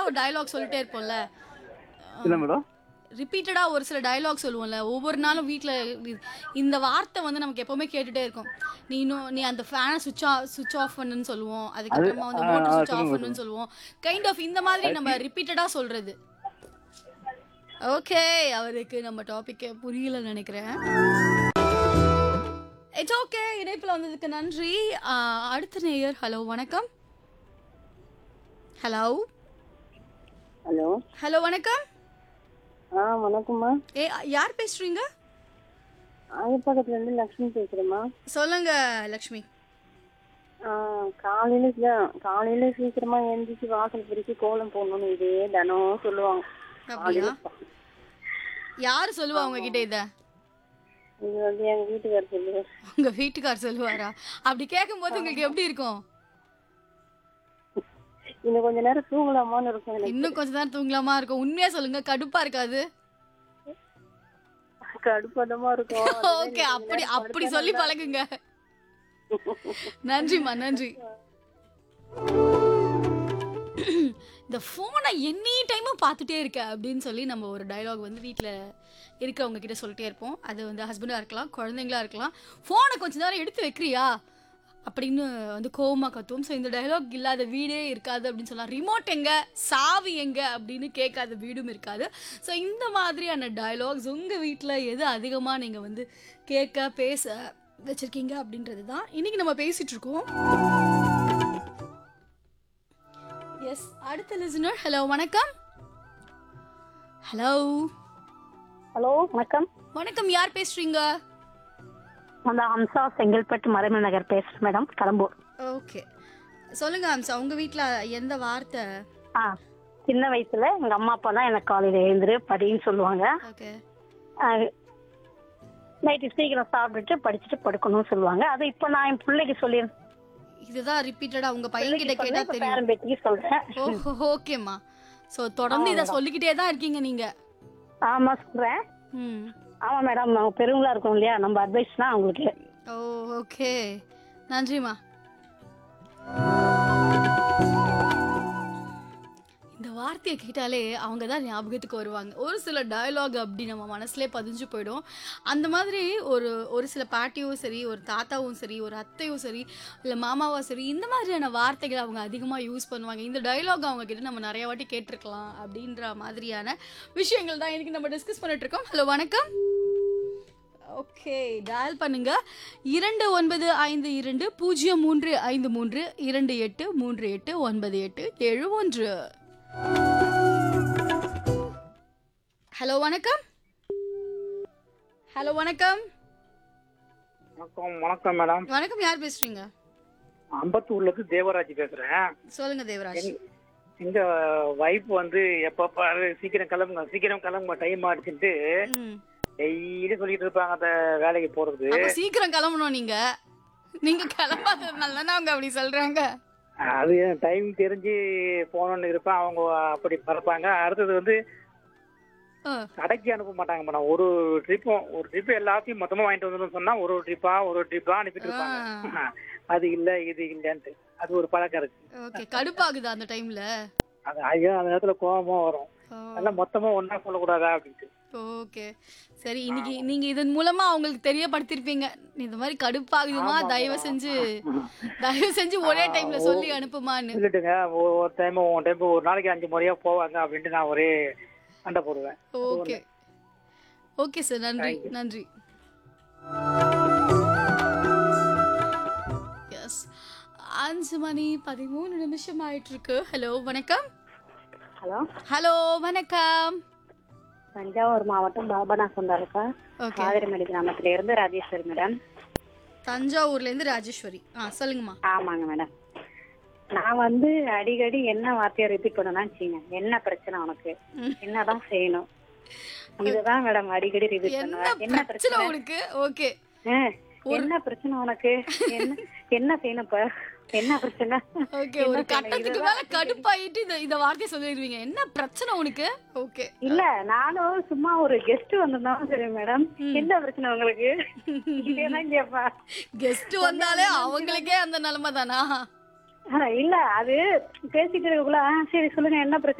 ஒரு டயலாக் சொல்லிட்டே இருப்போம்ல இல்ல மேடம் ரிப்பீட்டடா ஒரு சில டயலாக் சொல்லுவோம்ல ஒவ்வொரு நாளும் வீட்ல இந்த வார்த்தை வந்து நமக்கு எப்பவுமே கேட்டுட்டே இருக்கும் நீ இன்னும் நீ அந்த ஃபேனை சுவிட்ச் ஆஃப் சுவிட்ச் ஆஃப் பண்ணுன்னு சொல்லுவோம் அதுக்கப்புறமா வந்து ஆ, மோட்டர் ஆ, சுவிட்ச் ஆஃப் சொல்லுங்க, பண்ணுன்னு சொல்லுவோம் கைண்ட் ஆஃப் இந்த மாதிரி நம்ம ரிப்பீட்டடா சொல்றது ஓகே அவருக்கு நம்ம டாபிக்கே புரியல நினைக்கிறேன் இட்ஸ் ஓகே இணைப்பில் வந்ததுக்கு நன்றி ஆ, அடுத்த நேயர் ஹலோ வணக்கம் ஹலோ ஹலோ ஹலோ வணக்கம் ஆ வணக்கம்மா ஏ யார் பேசுறீங்க ஆயப்பக்கத்துல இருந்து லக்ஷ்மி பேசுறேம்மா சொல்லுங்க லக்ஷ்மி ஆ, காலையில சீ- காலையில சீக்கிரமா எந்திரிச்சு வாசல் பிரிச்சு கோலம் போடணும்னு இதே தினம் சொல்லுவாங்க அப்படியா யார் சொல்லுவா உங்ககிட்ட இத இது வந்து எங்க வீட்டுக்காரர் சொல்லுவார் உங்க வீட்டுக்கார் சொல்லுவாரா அப்படி கேட்கும்போது உங்களுக்கு எப்படி இருக்கும் இன்னும் கொஞ்ச நேரம் தூங்கலாமான்னு இருக்கும் எனக்கு இன்னும் கொஞ்ச நேரம் தூங்கலாமா இருக்கும் உண்மையா சொல்லுங்க கடுப்பா இருக்காது கடுப்பதமா இருக்கும் ஓகே அப்படி அப்படி சொல்லி பழகுங்க நன்றிம்மா நன்றி இந்த ஃபோனை எனி டைமும் பார்த்துட்டே இருக்க அப்படின்னு சொல்லி நம்ம ஒரு டயலாக் வந்து வீட்டில் இருக்கிறவங்க கிட்ட சொல்லிட்டே இருப்போம் அது வந்து ஹஸ்பண்டாக இருக்கலாம் குழந்தைங்களா இருக்கலாம் ஃபோனை கொஞ்ச நேரம் எடுத்து வைக்கிறியா அப்படின்னு வந்து கோவமா கத்துவோம் ஸோ இந்த டயலாக் இல்லாத வீடே இருக்காது அப்படின்னு சொல்லலாம் ரிமோட் எங்க சாவி எங்க அப்படின்னு கேட்காத வீடும் இருக்காது ஸோ இந்த மாதிரியான டயலாக்ஸ் உங்கள் வீட்டில் எது அதிகமாக நீங்கள் வந்து கேட்க பேச வச்சிருக்கீங்க அப்படின்றது தான் இன்னைக்கு நம்ம பேசிட்டு இருக்கோம் எஸ் அடுத்த லிசனர் ஹலோ வணக்கம் ஹலோ ஹலோ வணக்கம் வணக்கம் யார் பேசுறீங்க அந்த ஹம்சா செங்கல்பட்டு மறைமலை நகர் பேசுறேன் மேடம் கடம்பூர் ஓகே சொல்லுங்க அம்சா உங்க வீட்ல எந்த வார்த்தை ஆ சின்ன வயசுல எங்க அம்மா அப்பா தான் எனக்கு காலையில எழுந்துரு படின்னு சொல்லுவாங்க ஓகே நைட்டு சீக்கிரம் சாப்பிட்டுட்டு படிச்சுட்டு படுக்கணும்னு சொல்லுவாங்க அது இப்போ நான் என் பிள்ளைக்கு சொல்லியிருந்தேன் இதுதான் ரிப்பீட்டடா உங்க பையன் கிட்ட கேட்டா தெரியும் பேரன் பேத்திக்கு சொல்றேன் ஓ ஓகேம்மா ஸோ தொடர்ந்து இதை சொல்லிக்கிட்டே தான் இருக்கீங்க நீங்க ஆமா சொல்றேன் ம் ஆமா மேடம் அவங்க பெரியவங்களா இருக்கோம் இல்லையா நம்ம அட்வைஸ் தான் அவங்களுக்கு ஓ ஓகே நன்றிம்மா இந்த வார்த்தையை கேட்டாலே அவங்க தான் ஞாபகத்துக்கு வருவாங்க ஒரு சில டயலாக் அப்படி நம்ம மனசுலே பதிஞ்சு போயிடும் அந்த மாதிரி ஒரு ஒரு சில பாட்டியும் சரி ஒரு தாத்தாவும் சரி ஒரு அத்தையும் சரி இல்லை மாமாவும் சரி இந்த மாதிரியான வார்த்தைகளை அவங்க அதிகமாக யூஸ் பண்ணுவாங்க இந்த டயலாக் அவங்க கிட்ட நம்ம நிறைய வாட்டி கேட்டிருக்கலாம் அப்படின்ற மாதிரியான விஷயங்கள் தான் இன்னைக்கு நம்ம டிஸ்கஸ் பண்ணிட்டு இருக்கோம் ஹலோ வணக்கம் ஓகே டயல் பண்ணுங்க இரண்டு ஒன்பது ஐந்து இரண்டு பூஜ்ஜியம் மூன்று ஐந்து மூன்று இரண்டு எட்டு மூன்று எட்டு ஒன்பது எட்டு ஏழு ஒன்று ஹலோ வணக்கம் ஹலோ வணக்கம் வணக்கம் வணக்கம் மேடம் வணக்கம் யார் பேசுறீங்க அம்பத்தூர்ல இருந்து தேவராஜ் பேசுறேன் சொல்லுங்க தேவராஜ் எங்க வைஃப் வந்து எப்ப பாரு சீக்கிரம் கிளம்புங்க சீக்கிரம் கிளம்புங்க டைம் ஆடிச்சுட்டு ம். டெய்லி சொல்லிட்டு இருப்பாங்க அந்த வேலைக்கு போறது அப்ப சீக்கிரம் கிளம்பணும் நீங்க நீங்க கிளம்பாததுனால தானே அவங்க அப்படி சொல்றாங்க அது டைம் தெரிஞ்சு போகணும்னு இருப்பேன் அவங்க அப்படி பறப்பாங்க அடுத்தது வந்து ஆ. கடைக்கு அனுப்ப மாட்டாங்க மேடம் ஒரு ட்ரிப்பும் ஒரு ட்ரிப் எல்லாத்தையும் மொத்தமா வாங்கிட்டு வந்துடும் சொன்னா ஒரு ஒரு ட்ரிப்பா ஒரு ஒரு ட்ரிப்பா அனுப்பிட்டு இருப்பாங்க அது இல்ல இது இல்லன்ட்டு அது ஒரு பழக்கம் இருக்கு ஓகே கடுப்பாகுது அந்த டைம்ல அது ஐயோ அந்த நேரத்துல கோபமா வரும் அதெல்லாம் மொத்தமா ஒன்னா சொல்லக்கூடாதா அப்படின்ட்டு ஓகே சரி இன்னைக்கு நீங்க இதன் மூலமா அவங்களுக்கு தெரியப்படுத்திருப்பீங்க இந்த மாதிரி கடுப்பாகுதுமா தயவு செஞ்சு தயவு செஞ்சு ஒரே டைம்ல சொல்லி அனுப்புமான்னு சொல்லிட்டுங்க ஒரு- ஒரு டைம் ஒரு டைம் ஒரு நாளைக்கு அஞ்சு முறையா போவாங்க அப்படின்ட்டு நான் ஒரே சண்டை போடுவேன் ஓகே ஓகே சார் நன்றி நன்றி எஸ் அஞ்சு மணி பதிமூணு நிமிஷம் ஆயிட்டு இருக்கு ஹலோ வணக்கம் ஹலோ ஹலோ வணக்கம் தஞ்சாவூர் மாவட்டம் பாபநாசம் தாலுக்கா ஓகே காவிரிமேடு கிராமத்துல இருந்து ராஜேஸ்வரி மேடம் தஞ்சாவூர்ல இருந்து ராஜேஸ்வரி ஆ சொல்லுங்கம்மா ஆமாங்க மேடம் நான் வந்து அடிக்கடி என்ன வார்த்தையை ரிப்பீட் பண்ணணும்னு வச்சுங்க என்ன பிரச்சனை உனக்கு ம். என்னதான் செய்யணும் இதுதான் மேடம் அடிக்கடி ரிப்பீட் என்ன பண்ணுவேன் என்ன பிரச்சனை பிரச்சனை உனக்கு ஓகே ஆ, என்ன பிரச்சனை உனக்கு என்ன என்ன செய்யணும் இப்ப என்ன பிரச்சனை ஓகே என்ன ஒரு செய்யணும்? கட்டத்துக்கு இதுதான் மேல கடுப்பாயிட்டு இந்த இந்த வார்த்தையை சொல்லிடுவீங்க என்ன பிரச்சனை உனக்கு ஓகே இல்ல நானும் சும்மா ஒரு கெஸ்ட் வந்திருந்தாலும் சரி மேடம் என்ன பிரச்சனை உங்களுக்கு இதேதான் கேப்பா கெஸ்ட் வந்தாலே அவங்களுக்கே அந்த நிலைமை தானா ஆ, இல்ல அது பேசிட்டு இருக்கக்குள்ள ஆ, சரி சொல்லுங்க என்ன பிரச்சனை